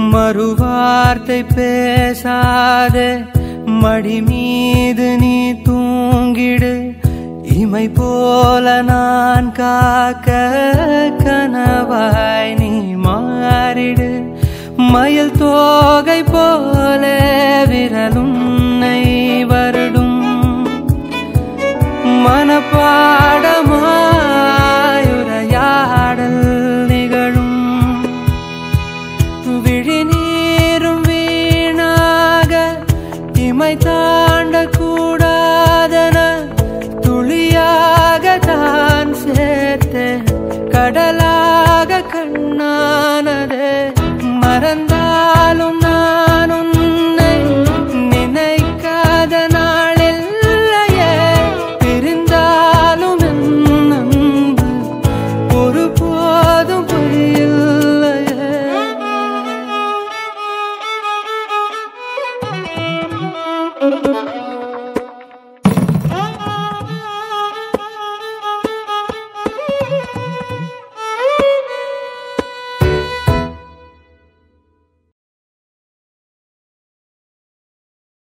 மறுவார்த்தை பேசாதே மடி மீது நீ தூங்கிடு இமை போல நான் காக்க கனவாய் நீ மாறிடு மயில் தோகை போல விரலுன்னை வருடும் மனப்பாடமாயுரையாடல் நிகழும் விழிநீரும் வீணாக இமை தாண்ட கூடாதன துளியாக தான் சேர்த்து கடலாக கண்ணானதே மறந்தாலும் நான் உன்னை நினைக்காத நாளில்லையே பிரிந்தாலும் என் அன்பு ஒருபோதும் பொய்யில்லையே Thank you.